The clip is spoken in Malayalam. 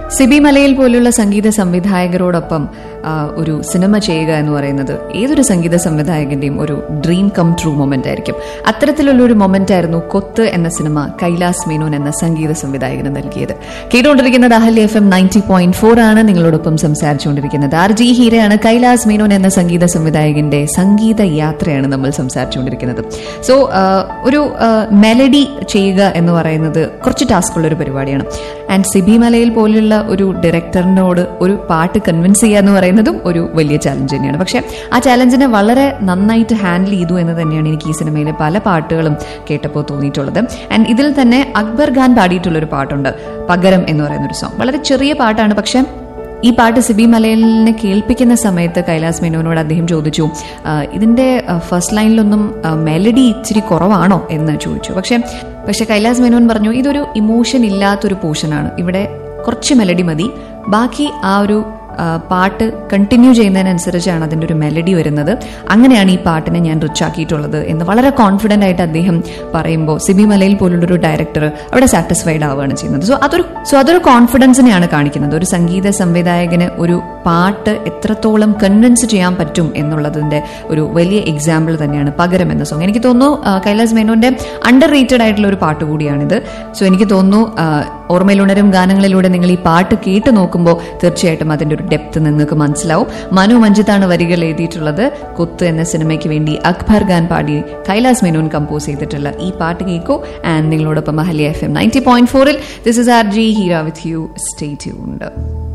സിബി മലയിൽ പോലുള്ള സംഗീത സംവിധായകരോടൊപ്പം ആ, ഒരു സിനിമ ചെയ്യുക എന്ന് പറയുന്നത് ഏതൊരു സംഗീത സംവിധായകന്റെയും ഒരു ഡ്രീം കം ട്രൂ മൊമെന്റ് ആയിരിക്കും അത്തരത്തിലുള്ള ഒരു മൊമെന്റ് ആയിരുന്നു കൊത്ത് എന്ന സിനിമ കൈലാസ് മേനോൻ എന്ന സംഗീത സംവിധായകന് നൽകിയത് കേട്ടുകൊണ്ടിരിക്കുന്നത് Ahalya F M ninety point four ആണ് നിങ്ങളോടൊപ്പം സംസാരിച്ചുകൊണ്ടിരിക്കുന്നത് ആർ ജി ഹീരയാണ് കൈലാസ് മേനോൻ എന്ന സംഗീത സംവിധായകന്റെ സംഗീത യാത്രയാണ് നമ്മൾ സംസാരിച്ചുകൊണ്ടിരിക്കുന്നത് സോ ഒരു മെലഡി ചെയ്യുക എന്ന് പറയുന്നത് കുറച്ച് ടാസ്കുള്ള ഒരു പരിപാടിയാണ് ആൻഡ് സിബി മലയിൽ പോലുള്ള ഒരു ഡയറക്ടറിനോട് ഒരു പാട്ട് കൺവിൻസ് ചെയ്യുക എന്ന് പറയുന്നതും ഒരു വലിയ ചാലഞ്ച് തന്നെയാണ് പക്ഷെ ആ ചാലഞ്ചിനെ വളരെ നന്നായിട്ട് ഹാൻഡിൽ ചെയ്തു എന്ന് തന്നെയാണ് എനിക്ക് ഈ സിനിമയിലെ പല പാട്ടുകളും കേട്ടപ്പോൾ തോന്നിയിട്ടുള്ളത് ആൻഡ് ഇതിൽ തന്നെ അക്ബർ ഖാൻ പാടിയിട്ടുള്ള ഒരു പാട്ടുണ്ട് പകരം എന്ന് പറയുന്ന ഒരു സോങ് വളരെ ചെറിയ പാട്ടാണ് പക്ഷെ ഈ പാട്ട് സിബി മലയലിനെ കേൾപ്പിക്കുന്ന സമയത്ത് കൈലാസ് മേനോനോട് അദ്ദേഹം ചോദിച്ചു "ആ, ഇതിന്റെ ഫസ്റ്റ് ലൈനിലൊന്നും മെലഡി ഇച്ചിരി കുറവാണോ എന്ന് ചോദിച്ചു പക്ഷെ പക്ഷെ കൈലാസ് മേനോൻ പറഞ്ഞു ഇതൊരു ഇമോഷൻ ഇല്ലാത്തൊരു പോർഷനാണ് ഇവിടെ കുറച്ച് മെലഡി മതി ബാക്കി ആ ഒരു ആ, പാട്ട് കണ്ടിന്യൂ ചെയ്യുന്നതിനനുസരിച്ചാണ് അതിൻ്റെ ഒരു മെലഡി വരുന്നത് അങ്ങനെയാണ് ഈ പാട്ടിനെ ഞാൻ റിച്ച് ആക്കിയിട്ടുള്ളത് എന്ന് വളരെ കോൺഫിഡൻ്റ് ആയിട്ട് അദ്ദേഹം പറയുമ്പോൾ സിബി മലയിൽ പോലുള്ളൊരു ഡയറക്ടർ അവിടെ സാറ്റിസ്ഫൈഡ് ആവുകയാണ് ചെയ്യുന്നത് സോ അതൊരു സോ അതൊരു കോൺഫിഡൻസിനെയാണ് കാണിക്കുന്നത് ഒരു സംഗീത സംവിധായകന് ഒരു പാട്ട് എത്രത്തോളം കൺവിൻസ് ചെയ്യാൻ പറ്റും എന്നുള്ളതിന്റെ ഒരു വലിയ എക്സാമ്പിൾ തന്നെയാണ് പകരം എന്ന സോങ് എനിക്ക് തോന്നുന്നു ആ, കൈലാസ് മേനോന്റെ അണ്ടർ റേറ്റഡ് ആയിട്ടുള്ള ഒരു പാട്ട് കൂടിയാണിത് സോ എനിക്ക് തോന്നുന്നു ആ, ഓർമ്മയിലുണരും ഗാനങ്ങളിലൂടെ നിങ്ങൾ ഈ പാട്ട് കേട്ട് നോക്കുമ്പോൾ തീർച്ചയായിട്ടും അതിന്റെ ഒരു ഡെപ്ത് നിങ്ങൾക്ക് മനസ്സിലാവും മനു മഞ്ജിത്താണ് വരികൾ എഴുതിയിട്ടുള്ളത് കുത്ത് എന്ന സിനിമയ്ക്ക് വേണ്ടി അക്ബർ ഖാൻ പാടി കൈലാസ് മേനോൻ കമ്പോസ് ചെയ്തിട്ടുള്ള ഈ പാട്ട് കേൾക്കൂ ആൻഡ് നിങ്ങളോടൊപ്പം മഹലി എഫ് എം നയൻറ്റി പോയിന്റ് ഫോറിൽ this is R G Heera with you stay tuned